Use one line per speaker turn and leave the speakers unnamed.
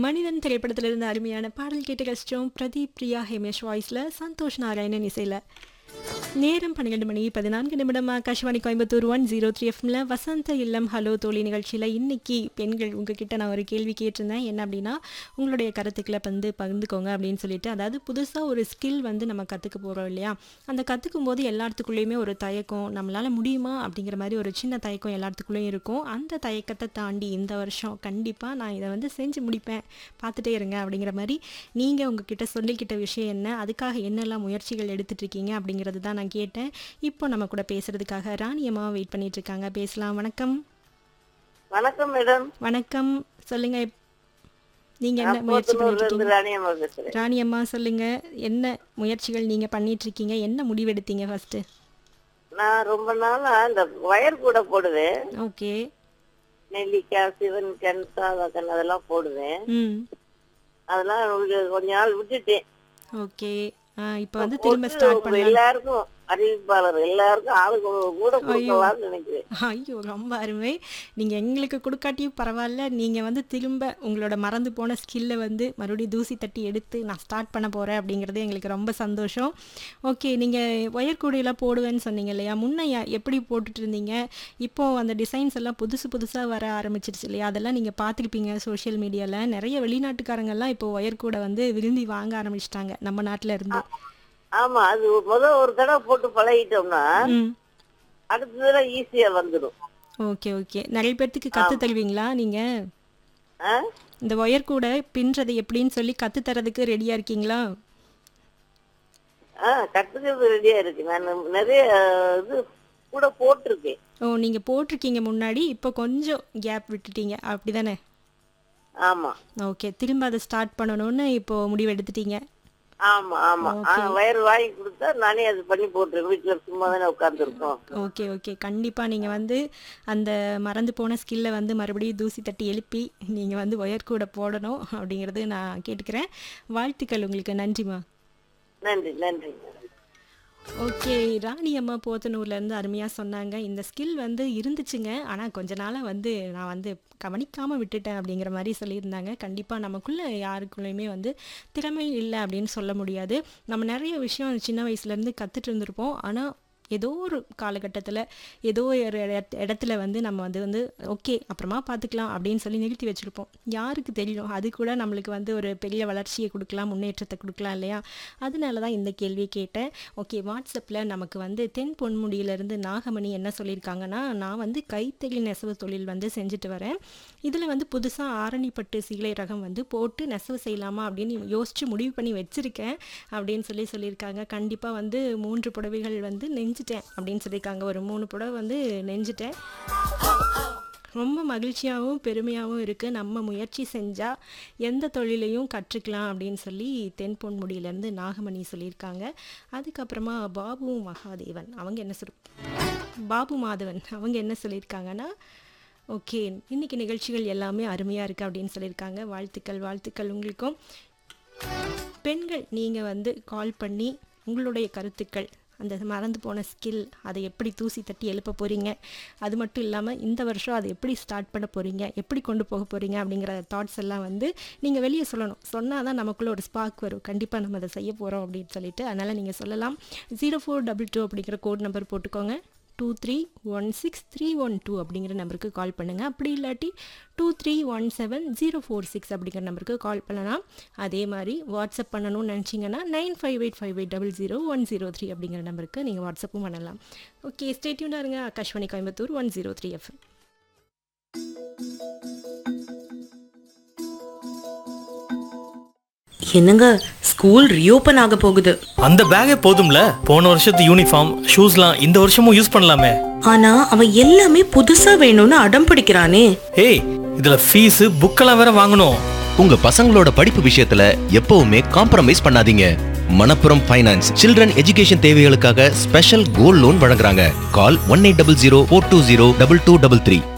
மனிதன் திரைப்படத்திலிருந்து அருமையான பாடல் கேட்டு கஷ்டம் பிரதீப் பிரியா ஹேமேஷ் வாய்ஸில் சந்தோஷ் நாராயணன் இசையில் நேரம் பன்னிரெண்டு மணி பதினான்கு நிமிடம் Akashvani Coimbatore one zero three எஃப்எம்ல வசந்த இல்லம் ஹலோ தோழி நிகழ்ச்சியில் இன்னைக்கு பெண்கள் உங்ககிட்ட நான் ஒரு கேள்வி கேட்டிருந்தேன் என்ன அப்படின்னா உங்களுடைய கருத்துக்களை வந்து பகிர்ந்துக்கோங்க அப்படின்னு சொல்லிட்டு அதாவது புதுசாக ஒரு ஸ்கில் வந்து நம்ம கற்றுக்க போகிறோம் இல்லையா அந்த கற்றுக்கும் போது எல்லாத்துக்குள்ளேயுமே ஒரு தயக்கம் நம்மளால் முடியுமா அப்படிங்கிற மாதிரி ஒரு சின்ன தயக்கம் எல்லாத்துக்குள்ளேயும் இருக்கும் அந்த தயக்கத்தை தாண்டி இந்த வருஷம் கண்டிப்பாக நான் இதை வந்து செஞ்சு முடிப்பேன் பார்த்துட்டே இருங்க அப்படிங்கிற மாதிரி நீங்கள் உங்ககிட்ட சொல்லிக்கிட்ட விஷயம் என்ன அதுக்காக என்னெல்லாம் முயற்சிகள் எடுத்துட்டு இருக்கீங்க அப்படிங்கிறது தான் நான் கேட்டேன் இப்போ நம்ம கூட பேசுறதுக்காக ராணி அம்மா வெயிட் பண்ணிட்டு இருக்காங்க பேசலாம் வணக்கம்
வணக்கம் மேடம்
வணக்கம் சொல்லுங்க எப்- நீங்க என்ன
நான்
முயற்சி
போத்தனூர்ல
பண்ணிட்டு
இருந்து
இருக்கீங்க
ராணியம்மா பேசுறேன்
ராணி அம்மா சொல்லுங்க என்ன முயற்சிகள் நீங்க பண்ணிட்டு இருக்கீங்க என்ன முடிவெடுத்தீங்க ஃபர்ஸ்ட்
நான் ரொம்ப நாளா இந்த வயர் கூட போடுவேன்
ஓகே
நெல்லிக்காய் சிவன் கண் சாதக்கண் அதெல்லாம் போடுவேன்
ம்
அதெல்லாம் ஒரு கொஞ்ச நாள் விட்டுட்டேன்
ஓகே இப்போ வந்து திரும்ப ஸ்டார்ட்
போட்டு
பண்ணலாம்
எல்லாருக்கும் அறிவிப்பாளர் எல்லாருக்கும் ஆளுக்கு கூட கொடுக்கலாம்னு நினைக்கிறேன்
ஐயோ ரொம்ப அருமை நீங்கள் எங்களுக்கு கொடுக்காட்டியும் பரவாயில்ல நீங்கள் வந்து திரும்ப உங்களோட மறந்து போன ஸ்கில்லை வந்து மறுபடியும் தூசி தட்டி எடுத்து நான் ஸ்டார்ட் பண்ண போகிறேன் அப்படிங்கிறது எங்களுக்கு ரொம்ப சந்தோஷம் ஓகே நீங்கள் ஒயர் கூடையெல்லாம் போடுவேன்னு சொன்னீங்க இல்லையா முன்ன யா- எப்படி போட்டுட்டு இருந்தீங்க இப்போ அந்த டிசைன்ஸ் எல்லாம் புதுசு புதுசாக வர ஆரம்பிச்சிருச்சு இல்லையா அதெல்லாம் நீங்கள் பார்த்துருப்பீங்க சோஷியல் மீடியாவில் நிறைய வெளிநாட்டுக்காரங்கெல்லாம் இப்போ ஒயர் கூடை வந்து விரும்பி வாங்க ஆரம்பிச்சிட்டாங்க நம்ம நாட்டில் இருந்து
ஆமா அது முத ஒரு தடவை போட்டு பழகிட்டோம்னா
ம்
அடுத்த தடவை ஈஸியா வந்துடும்
ஓகே ஓகே நிறைய பேர்த்துக்கு கற்று தருவீங்களா நீங்கள்
ஆ?
இந்த ஒயர் கூட பின்றது எப்படின்னு சொல்லி கத்து தரதுக்கு ரெடியா இருக்கீங்களா
ஆ கத்துக்கிறது ரெடியா இருக்கு நான் நிறைய இது கூட போட்டிருக்கேன்
ஓ நீங்க போட்டிருக்கீங்க முன்னாடி இப்போ கொஞ்சம் கேப் விட்டுட்டீங்க அப்படிதானே
ஆமா
ஓகே திரும்ப அதை ஸ்டார்ட் பண்ணணும்னு இப்போ முடிவு எடுத்துட்டீங்க
ஆமா ஆமா ஆ, வயர் வாங்கி கொடுத்தா நானே அது பண்ணி போட்டுருக்கேன் வீட்டுல சும்மா தானே உட்காந்துருக்கோம்
ஓகே ஓகே கண்டிப்பாக நீங்கள் வந்து அந்த மறந்து போன ஸ்கில்லை வந்து மறுபடியும் தூசி தட்டி எழுப்பி நீங்கள் வந்து ஒயர் கூட போடணும் அப்படிங்கிறது நான் கேட்டுக்கிறேன் வாழ்த்துக்கள் உங்களுக்கு நன்றிம்மா
நன்றி நன்றி
ஓகே ராணி அம்மா போத்தனூர்லேருந்து அருமையாக சொன்னாங்க இந்த ஸ்கில் வந்து இருந்துச்சுங்க ஆனால் கொஞ்ச நாளாக வந்து நான் வந்து கவனிக்காமல் விட்டுட்டேன் அப்படிங்கிற மாதிரி சொல்லியிருந்தாங்க கண்டிப்பாக நமக்குள்ளே யாருக்குள்ளேயுமே வந்து திறமை இல்லை அப்படின்னு சொல்ல முடியாது நம்ம நிறைய விஷயம் சின்ன வயசுலேருந்து கற்றுட்டு இருந்திருப்போம் ஆனால் ஏதோ ஒரு காலகட்டத்தில் ஏதோ ஒரு இடத்- இடத்துல வந்து நம்ம வந்து வந்து ஓகே அப்புறமா பார்த்துக்கலாம் அப்படின்னு சொல்லி நிறுத்தி வச்சுருப்போம் யாருக்கு தெரியும் அது கூட நம்மளுக்கு வந்து ஒரு பெரிய வளர்ச்சியை கொடுக்கலாம் முன்னேற்றத்தை கொடுக்கலாம் இல்லையா அதனால தான் இந்த கேள்வி கேட்டேன் ஓகே வாட்ஸ்அப்பில் நமக்கு வந்து தென் பொன்முடியிலேருந்து நாகமணி என்ன சொல்லியிருக்காங்கன்னா நான் வந்து கைத்தறி நெசவு தொழில் வந்து செஞ்சுட்டு வரேன் இதில் வந்து புதுசாக ஆரணிப்பட்டு சீலை ரகம் வந்து போட்டு நெசவு செய்யலாமா அப்படின்னு யோசித்து முடிவு பண்ணி வச்சுருக்கேன் அப்படின்னு சொல்லி சொல்லியிருக்காங்க கண்டிப்பாக வந்து மூன்று புடவைகள் வந்து நெஞ்சிட்டேன் அப்படின்னு சொல்லியிருக்காங்க ஒரு மூணு புடவை வந்து நெஞ்சிட்டேன் ரொம்ப மகிழ்ச்சியாகவும் பெருமையாகவும் இருக்குது நம்ம முயற்சி செஞ்சால் எந்த தொழிலையும் கற்றுக்கலாம் அப்படின்னு சொல்லி தென்பொன்முடியிலேருந்து நாகமணி சொல்லியிருக்காங்க அதுக்கப்புறமா பாபு மகாதேவன் அவங்க என்ன சொல் பாபு மாதவன் அவங்க என்ன சொல்லியிருக்காங்கன்னா ஓகே இன்னைக்கு நிகழ்ச்சிகள் எல்லாமே அருமையாக இருக்குது அப்படின்னு சொல்லியிருக்காங்க வாழ்த்துக்கள் வாழ்த்துக்கள் உங்களுக்கும் பெண்கள் நீங்கள் வந்து கால் பண்ணி உங்களுடைய கருத்துக்கள் அந்த மறந்து போன ஸ்கில் அதை எப்படி தூசி தட்டி எழுப்ப போகிறீங்க அது மட்டும் இல்லாமல் இந்த வருஷம் அதை எப்படி ஸ்டார்ட் பண்ண போகிறீங்க எப்படி கொண்டு போக போகிறீங்க அப்படிங்கிற தாட்ஸ் எல்லாம் வந்து நீங்கள் வெளியே சொல்லணும் சொன்னால் தான் நமக்குள்ள ஒரு ஸ்பார்க் வரும் கண்டிப்பாக நம்ம அதை செய்ய போகிறோம் அப்படின்னு சொல்லிட்டு அதனால் நீங்கள் சொல்லலாம் ஜீரோ ஃபோர் டபுள் டூ அப்படிங்கிற கோட் நம்பர் போட்டுக்கோங்க two three one six three one two அப்படிங்கிற நம்பருக்கு கால் பண்ணுங்கள் அப்படி இல்லாட்டி two three one seven zero four six அப்படிங்கிற நம்பருக்கு கால் பண்ணலாம் அதே மாதிரி வாட்ஸ்அப் பண்ணணும்னு நினச்சிங்கன்னா nine five eight five eight double zero one zero three அப்படிங்கிற நம்பருக்கு நீங்கள் வாட்ஸ்அப்பும் பண்ணலாம் ஓகே ஸ்டேட்யூண்டாக இருங்க Akashvani Coimbatore one zero three FM
என்னங்க ஸ்கூல் ரீஓபன் ஆக போகுது
அந்த பேக்கே போதும்ல போன வருஷத்து யூனிஃபார்ம் ஷூஸ்லாம் இந்த வருஷமும் யூஸ் பண்ணலாமே
ஆனா அவன் எல்லாமே புதுசா வேணும்னு அடம் பிடிக்கிறானே
ஏய் இதுல ஃபீஸ் புக்கெல்லாம் வேற வாங்கணும்
உங்க பசங்களோட படிப்பு விஷயத்துல எப்பவுமே காம்ப்ரமைஸ் பண்ணாதீங்க மணப்புரம் ஃபைனான்ஸ் சில்ட்ரன் எஜுகேஷன் தேவைகளுக்காக ஸ்பெஷல் கோல்ட் லோன் வழங்குறாங்க call one eight double zero four two zero double two double three